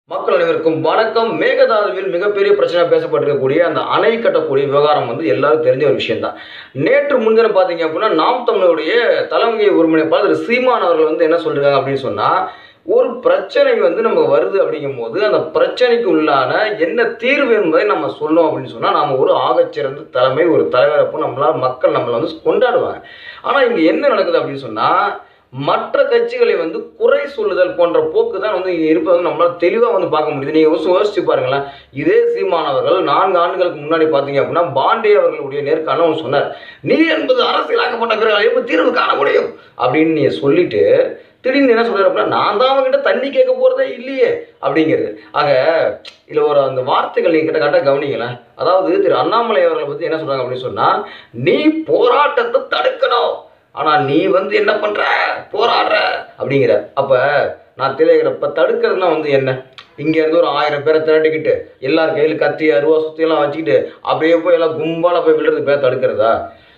மக்கள் அனைவருக்கும் வணக்கம் மேகதாதுவில் மிகப்பெரிய பிரச்சனை பேசப்பட்டிருக்கக்கூடிய அந்த அணை கட்டக்கூடிய விவகாரம் வந்து எல்லாரும் தெரிஞ்ச ஒரு விஷயம்தான் நேற்று முன்தினம் பார்த்தீங்க அப்படின்னா நாம் தமிழருடைய தலைமை ஒருங்கிணைப்பாளர் சீமான் அவர்கள் வந்து என்ன சொல்றாங்க அப்படின்னு சொன்னா ஒரு பிரச்சனை வந்து நம்ம வருது அப்படிங்கும் போது அந்த பிரச்சனைக்கு உள்ளான என்ன தீர்வு என்பதை நம்ம சொல்லணும் அப்படின்னு சொன்னா நாம ஒரு ஆகச்சிறந்த தலைமை ஒரு தலைவரப்பு நம்மளால மக்கள் நம்மளை வந்து கொண்டாடுவாங்க ஆனா இங்க என்ன நடக்குது அப்படின்னு சொன்னா மற்ற கட்சிகளை வந்து குறை சொல்லுதல் போன்ற போக்கு தான் வந்து இங்கே இருப்பதை வந்து நம்மளால தெளிவாக வந்து பார்க்க முடியுது நீங்கள் யோசிச்சு யோசிச்சு பாருங்களேன் இதே சீமானவர்கள் நான்கு ஆண்டுகளுக்கு முன்னாடி பார்த்தீங்க அப்படின்னா பாண்டே அவர்களுடைய நேர்காணல் ஒன்று சொன்னார் நீ என்பது அரசியலாக்கப்பட்ட பிறகு எப்படி தீர்வு காண முடியும் அப்படின்னு நீ சொல்லிட்டு திடீர்னு என்ன சொல்றாரு அப்படின்னா நான் தான் அவங்ககிட்ட தண்ணி கேட்க போறதே இல்லையே அப்படிங்கிறது ஆக இதில் ஒரு அந்த வார்த்தைகள் நீங்க கிட்ட கட்ட கவனிங்களேன் அதாவது திரு அண்ணாமலை அவர்களை பற்றி என்ன சொல்றாங்க அப்படின்னு சொன்னா நீ போராட்டத்தை தடுக்கணும் ஆனா நீ வந்து என்ன பண்ற போராடுற அப்படிங்கிற அப்ப நான் தெளிகிறப்ப தடுக்கிறதுனா வந்து என்ன இங்க இருந்து ஒரு ஆயிரம் பேரை திரட்டிக்கிட்டு எல்லார் கையில கத்தி அருவா சுத்தி எல்லாம் வச்சுக்கிட்டு அப்படியே போய் எல்லாம் கும்பலா போய் விழுறது பேர் தடுக்கிறதா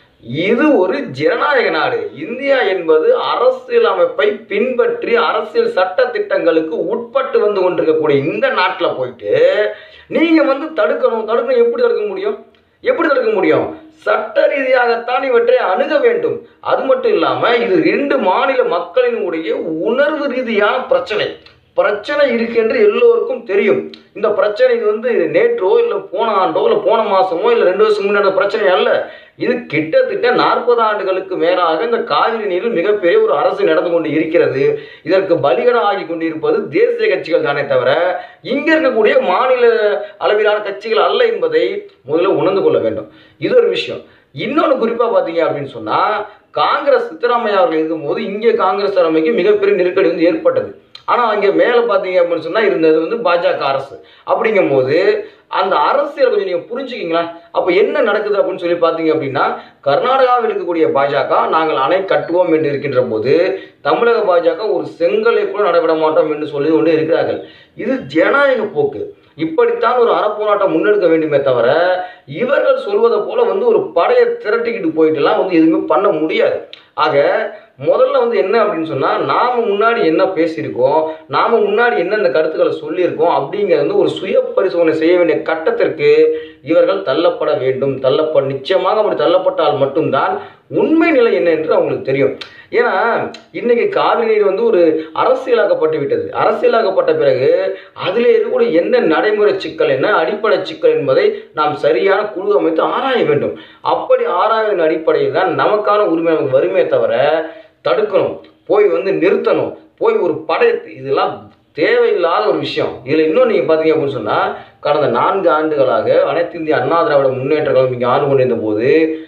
இது ஒரு ஜனநாயக நாடு இந்தியா என்பது அரசியல் அமைப்பை பின்பற்றி அரசியல் சட்ட திட்டங்களுக்கு உட்பட்டு வந்து கொண்டிருக்கக்கூடிய இந்த நாட்டில் போயிட்டு நீங்க வந்து தடுக்கணும் தடுக்கணும் எப்படி தடுக்க முடியும் எப்படி தடுக்க முடியும் சட்ட ரீதியாகத்தான் இவற்றை அணுக வேண்டும் அது மட்டும் இல்லாம இது ரெண்டு மாநில மக்களினுடைய உணர்வு ரீதியான பிரச்சனை பிரச்சனை இருக்கு என்று எல்லோருக்கும் தெரியும் இந்த பிரச்சனை இது வந்து நேற்றோ இல்லை போன ஆண்டோ இல்லை போன மாசமோ இல்லை ரெண்டு வருஷம் முன்னாடி பிரச்சனை அல்ல இது கிட்டத்தட்ட நாற்பது ஆண்டுகளுக்கு மேலாக இந்த காவிரி நீரில் மிகப்பெரிய ஒரு அரசு நடந்து கொண்டு இருக்கிறது இதற்கு பலிகடம் ஆகி கொண்டிருப்பது தேசிய கட்சிகள் தானே தவிர இங்க இருக்கக்கூடிய மாநில அளவிலான கட்சிகள் அல்ல என்பதை முதல்ல உணர்ந்து கொள்ள வேண்டும் இது ஒரு விஷயம் இன்னொன்று குறிப்பாக பார்த்தீங்க அப்படின்னு சொன்னால் காங்கிரஸ் சித்தராமையா அவர்கள் இருக்கும்போது இங்கே காங்கிரஸ் தலைமைக்கு மிகப்பெரிய நெருக்கடி வந்து ஏற்பட்டது ஆனால் அங்கே மேலே பார்த்தீங்க அப்படின்னு சொன்னால் இருந்தது வந்து பாஜக அரசு அப்படிங்கும்போது அந்த அரசியல் கொஞ்சம் நீங்கள் புரிஞ்சுக்கிங்களா அப்போ என்ன நடக்குது அப்படின்னு சொல்லி பார்த்தீங்க அப்படின்னா கர்நாடகாவில் இருக்கக்கூடிய பாஜக நாங்கள் அணை கட்டுவோம் என்று இருக்கின்ற போது தமிழக பாஜக ஒரு செங்கலை கூட நடைபெற மாட்டோம் என்று சொல்லி கொண்டு இருக்கிறார்கள் இது ஜனநாயக போக்கு இப்படித்தான் ஒரு அறப்போராட்டம் முன்னெடுக்க வேண்டுமே தவிர இவர்கள் சொல்வதை போல வந்து ஒரு படையை திரட்டிக்கிட்டு போயிட்டுலாம் வந்து எதுவுமே பண்ண முடியாது ஆக முதல்ல வந்து என்ன அப்படின்னு சொன்னால் நாம் முன்னாடி என்ன பேசியிருக்கோம் நாம் முன்னாடி என்னென்ன கருத்துக்களை சொல்லியிருக்கோம் அப்படிங்கிறது வந்து ஒரு சுய பரிசோதனை செய்ய வேண்டிய கட்டத்திற்கு இவர்கள் தள்ளப்பட வேண்டும் தள்ளப்பட நிச்சயமாக அப்படி தள்ளப்பட்டால் மட்டும்தான் உண்மை நிலை என்ன என்று அவங்களுக்கு தெரியும் ஏன்னா இன்னைக்கு காவிரி நீர் வந்து ஒரு அரசியலாக்கப்பட்டு விட்டது அரசியலாக்கப்பட்ட பிறகு அதில் இருக்கக்கூடிய என்ன நடைமுறை சிக்கல் என்ன அடிப்படை சிக்கல் என்பதை நாம் சரியான குழு அமைத்து ஆராய வேண்டும் அப்படி ஆராய்வின் அடிப்படையில் தான் நமக்கான உரிமை நமக்கு வருமே தவிர தடுக்கணும் போய் வந்து நிறுத்தணும் போய் ஒரு படை இதெல்லாம் தேவையில்லாத ஒரு விஷயம் இதில் இன்னும் நீங்கள் பார்த்தீங்க அப்படின்னு சொன்னால் கடந்த நான்கு ஆண்டுகளாக அனைத்து இந்திய அண்ணா திராவிட முன்னேற்ற கழகம் இங்கே ஆண்டு கொண்டிருந்த போது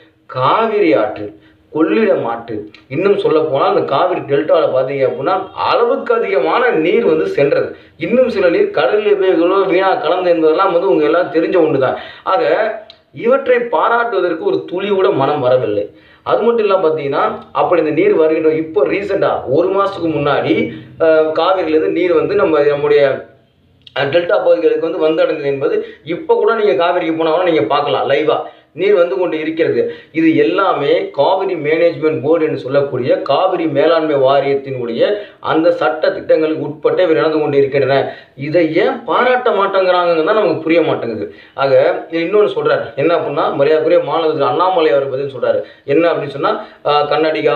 காவிரி ஆற்று கொள்ளிடம் ஆற்று இன்னும் சொல்ல போனால் அந்த காவிரி டெல்டாவில் பார்த்தீங்க அப்படின்னா அளவுக்கு அதிகமான நீர் வந்து சென்றது இன்னும் சில நீர் கடலில் போய் இவ்வளோ வீணாக கலந்து என்பதெல்லாம் வந்து உங்கள் எல்லாம் தெரிஞ்ச ஒன்று தான் ஆக இவற்றை பாராட்டுவதற்கு ஒரு துளி கூட மனம் வரவில்லை அது மட்டும் இல்லாமல் பார்த்தீங்கன்னா அப்படி இந்த நீர் வருகின்ற இப்போ ரீசெண்டாக ஒரு மாதத்துக்கு முன்னாடி அஹ், காவிரியிலேருந்து நீர் வந்து நம்ம நம்முடைய அஹ், டெல்டா பகுதிகளுக்கு வந்து வந்தடைந்தது என்பது இப்போ கூட நீங்கள் காவிரிக்கு போனால் நீங்கள் பார்க்கலாம் லைவாக நீர் வந்து கொண்டு இருக்கிறது இது எல்லாமே காவிரி மேனேஜ்மெண்ட் போர்டு என்று சொல்லக்கூடிய காவிரி மேலாண்மை வாரியத்தினுடைய அந்த சட்ட திட்டங்களுக்கு உட்பட்டு இவை நடந்து கொண்டு இருக்கின்றன இதை ஏன் பாராட்ட மாட்டேங்கிறாங்கன்னு தான் நமக்கு புரிய மாட்டேங்குது ஆக இது இன்னொன்று சொல்றாரு என்ன அப்படின்னா மரியாதைக்குரிய மாநில அண்ணாமலை அவர் பதில் சொல்றாரு என்ன அப்படின்னு சொன்னா ah, Kannadiga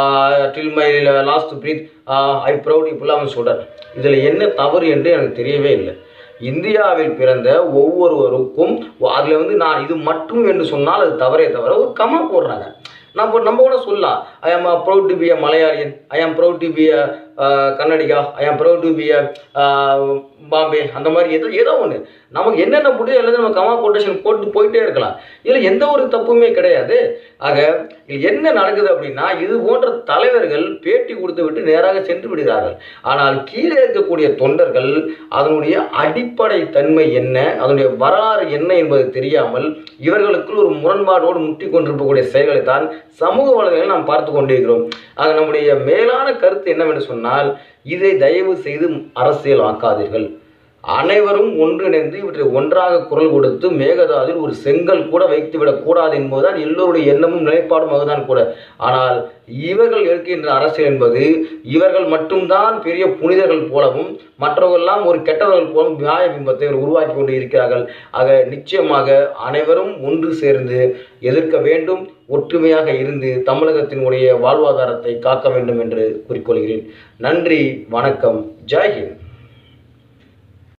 till my last breath I proud இப்படிலாம் அவன் சொல்றாரு இதுல என்ன தவறு என்று எனக்கு தெரியவே இல்லை இந்தியாவில் பிறந்த ஒவ்வொருவருக்கும் அதில் வந்து நான் இது மட்டும் என்று சொன்னால் அது தவறே தவிர ஒரு கமா போடுறாங்க நம்ம நம்ம கூட சொல்லலாம் I am proud to be a Malayalian I am proud to be a Kannadiga I am proud to be a Bombay அந்த மாதிரி ஏதோ ஏதோ ஒன்று நமக்கு என்னென்ன முடியும் எல்லாத்தையும் நம்ம கமா கொட்டேஷன் போட்டு போயிட்டே இருக்கலாம் இதில் எந்த ஒரு தப்புமே கிடையாது ஆக இது என்ன நடக்குது அப்படின்னா இது போன்ற தலைவர்கள் பேட்டி கொடுத்து விட்டு நேராக சென்று விடுகிறார்கள் ஆனால் கீழே இருக்கக்கூடிய தொண்டர்கள் அதனுடைய அடிப்படை தன்மை என்ன அதனுடைய வரலாறு என்ன என்பது தெரியாமல் இவர்களுக்குள் ஒரு முரண்பாடோடு முட்டி கொண்டிருக்கக்கூடிய செயல்களை தான் சமூக வலைதளங்களில் நாம் பார்த்து கொண்டிருக்கிறோம் ஆக நம்முடைய மேலான கருத்து என்னவென்று சொன்னால் இதை தயவு செய்து அரசியல் ஆக்காதீர்கள் அனைவரும் ஒன்றிணைந்து இவற்றை ஒன்றாக குரல் கொடுத்து மேகதாதில் ஒரு செங்கல் கூட வைத்து விடக்கூடாது என்பதுதான் எல்லோருடைய எண்ணமும் நிலைப்பாடும் அதுதான் கூட ஆனால் இவர்கள் எடுக்கின்ற அரசியல் என்பது இவர்கள் மட்டும்தான் பெரிய புனிதர்கள் போலவும் மற்றவர்கள்லாம் ஒரு கெட்டவர்கள் போலவும் நியாய பிம்பத்தை உருவாக்கி கொண்டு இருக்கிறார்கள் ஆக நிச்சயமாக அனைவரும் ஒன்று சேர்ந்து எதிர்க்க வேண்டும் ஒற்றுமையாக இருந்து தமிழகத்தினுடைய வாழ்வாதாரத்தை காக்க வேண்டும் என்று குறிக்கொள்கிறேன் நன்றி வணக்கம் ஜெய் ஹிந்த்